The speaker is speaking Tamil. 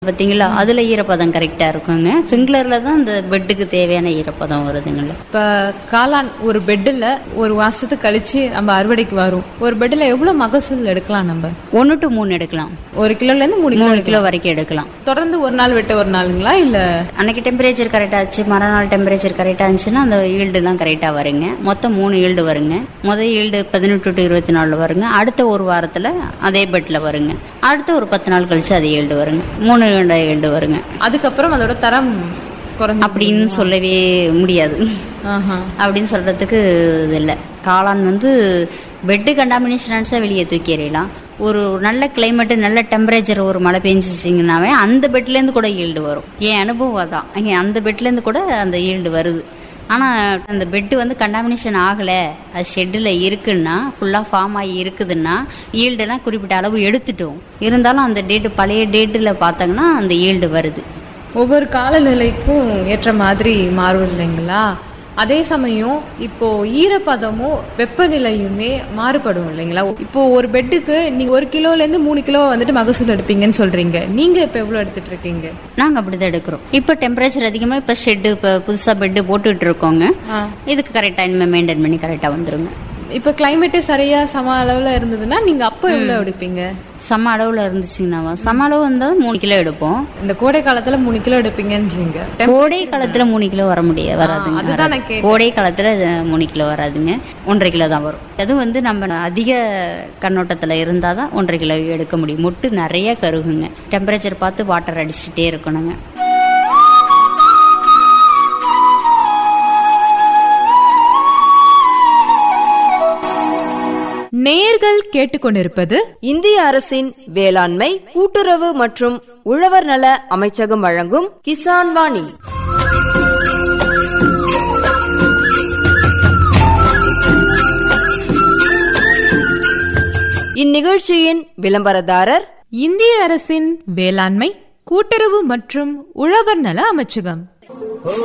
பாத்தீங்களா அதுல ஈரப்பதம் கரெக்டா இருக்குங்க ஸ்ப்ரிங்க்லர்ல தான் இந்த பெட்டுக்கு தேவையான ஈரப்பதம் வருதுங்களா இப்ப காளான் ஒரு பெட்டில் ஒரு மாசத்துக்கு கழிச்சு நம்ம அறுவடைக்கு வரும் ஒரு பெட்டில் எவ்வளவு மகசூல் எடுக்கலாம் நம்ம ஒன்னு டு மூணு எடுக்கலாம் ஒரு கிலோல இருந்து மூணு கிலோ மூணு கிலோ வரைக்கும் எடுக்கலாம் தொடர்ந்து ஒரு நாள் வெட்ட ஒரு நாளுங்களா இல்ல அன்னைக்கு டெம்பரேச்சர் கரெக்டாக ஆச்சு மறுநாள் டெம்பரேச்சர் கரெக்டாக இருந்துச்சுன்னா அந்த ஈல்டுலாம் கரெக்டாக வருங்க மொத்தம் மூணு ஈல்டு வருங்க முதல் ஈல்டு பதினெட்டு டு இருபத்தி நாலு வருங்க அடுத்த ஒரு வாரத்தில் அதே பெட்டில் வருங்க அடுத்த ஒரு பத்து நாள் கழிச்சு அதே ஈல்டு வருங்க மூணு ஈல்டு வருங்க அதுக்கப்புறம் அதோட தரம் குறைஞ்சு அப்படின்னு சொல்லவே முடியாது ஆஹா. அப்படின்னு சொல்றதுக்கு இது இல்லை காளான் வந்து பெட்டு கண்டாமினேஷன்ஸா வெளியே தூக்கி எறியலாம் ஒரு நல்ல கிளைமேட்டு நல்ல டெம்பரேச்சர் ஒரு மழை பெஞ்சிச்சிங்கனாவே அந்த பெட்லேருந்து கூட ஈல்டு வரும் என் அனுபவம் அதான் இங்க அந்த பெட்லேருந்து கூட அந்த ஈல்டு வருது ஆனால் அந்த பெட்டு வந்து கண்டாமினேஷன் ஆகலை அது ஷெட்டில் இருக்குன்னா ஃபுல்லாக ஃபார்ம் ஆகி இருக்குதுன்னா ஈல்டுலாம் குறிப்பிட்ட அளவு எடுத்துட்டோம் இருந்தாலும் அந்த டேட்டு பழைய டேட்டில் பார்த்தோங்கன்னா அந்த ஈல்டு வருது ஒவ்வொரு காலநிலைக்கும் ஏற்ற மாதிரி மாறும் இல்லைங்களா அதே சமயம் இப்போ ஈரப்பதமும் வெப்பநிலையுமே மாறுபடும் இல்லைங்களா இப்போ ஒரு பெட்டுக்கு நீங்க ஒரு கிலோல இருந்து மூணு கிலோ வந்துட்டு மகசூல் எடுப்பீங்கன்னு சொல்றீங்க நீங்க இப்ப எவ்வளவு எடுத்துட்டு இருக்கீங்க நாங்கள் அப்படிதான் எடுக்கிறோம் இப்போ டெம்பரேச்சர் அதிகமாக இப்போ ஷெட்டு இப்போ புதுசாக பெட்டு போட்டுட்டு இருக்கோங்க ஆ. இதுக்கு கரெக்டாக இனிமேல் மெயின்டைன் பண்ணி கரெக்டாக வந்துருங்க இப்ப கிளைமேட்டே சரியா சம அளவுல இருந்ததுன்னா நீங்க அப்ப எவ்வளவு எடுப்பீங்க சம அளவில் இருந்துச்சுங்கன்னாவா சம அளவு இருந்தால் மூணு கிலோ எடுப்போம் இந்த கோடை காலத்துல மூணு கிலோ எடுப்பீங்கன்றீங்க கோடை காலத்தில் மூணு கிலோ வர முடியாது வராதுங்க அதுதான் நான் வராது. கோடை காலத்தில் மூணு கிலோ வராதுங்க ஒன்றரை கிலோ தான் வரும் அது வந்து நம்ம அதிக கண்ணோட்டத்தில் இருந்தால் தான் ஒன்றரை கிலோ எடுக்க முடியும் மொட்டு நிறைய கருகுங்க டெம்பரேச்சர் பார்த்து வாட்டர் அடிச்சுட்டே இருக்கணுங்க நேர்கள் கேட்டுக்கொண்டிருப்பது இந்திய அரசின் வேளாண்மை கூட்டுறவு மற்றும் உழவர் நல அமைச்சகம் வழங்கும் கிசான் வாணி இந்நிகழ்ச்சியின் விளம்பரதாரர் இந்திய அரசின் வேளாண்மை கூட்டுறவு மற்றும் உழவர் நல அமைச்சகம்